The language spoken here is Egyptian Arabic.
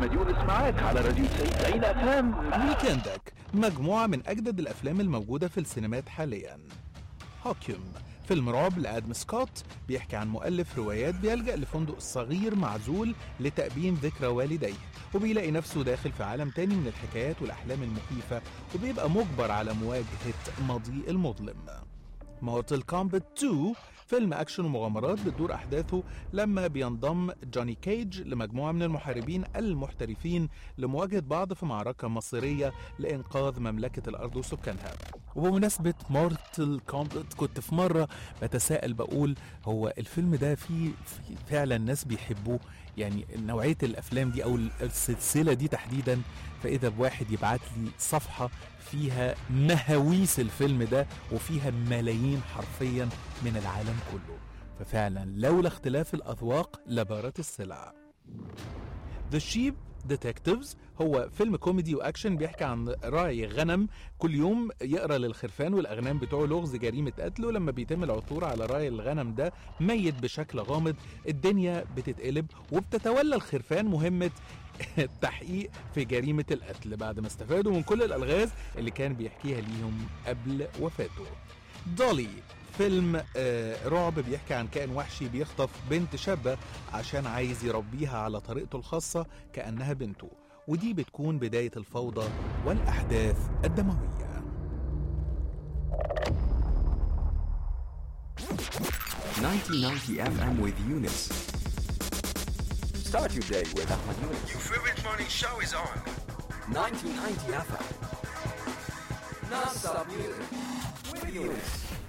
احمد يونس معاك على راديو 90 اف ام ويكندك مجموعة من أجدد الأفلام الموجودة في السينمات حاليا هوكيوم فيلم رعب لآدم سكوت بيحكي عن مؤلف روايات بيلجأ لفندق صغير معزول لتأبين ذكرى والديه وبيلاقي نفسه داخل في عالم تاني من الحكايات والأحلام المخيفة وبيبقى مجبر على مواجهة ماضي المظلم مورتال كومبات 2 فيلم اكشن ومغامرات بتدور احداثه لما بينضم جوني كيج لمجموعه من المحاربين المحترفين لمواجهه بعض في معركه مصيريه لانقاذ مملكه الارض وسكانها وبمناسبة مورتال كومبات كنت في مرة بتساءل بقول هو الفيلم ده فيه فيه فعلا ناس بيحبوه يعني نوعية الأفلام دي أو السلسلة دي تحديدا فإذا بواحد يبعت لي صفحة فيها مهاويس الفيلم ده وفيها ملايين حرفيا من العالم كله ففعلا لولا اختلاف الأذواق لبارت السلع The Sheep Detectives هو فيلم كوميدي واكشن بيحكي عن راعي غنم كل يوم يقرا للخرفان والاغنام بتوعه لغز جريمه قتل ولما بيتم العثور على راعي الغنم ده ميت بشكل غامض الدنيا بتتقلب وبتتولى الخرفان مهمه التحقيق في جريمه القتل بعد ما استفادوا من كل الالغاز اللي كان بيحكيها ليهم قبل وفاته دولي فيلم آه، رعب بيحكي عن كائن وحشي بيخطف بنت شابة عشان عايز يربيها على طريقته الخاصة كأنها بنته ودي بتكون بداية الفوضى والأحداث الدموية 1990 FM with Eunice. Start your day with Ahmed Yunus. Your favorite morning show is on. 1990 FM. Non-stop music with Eunice.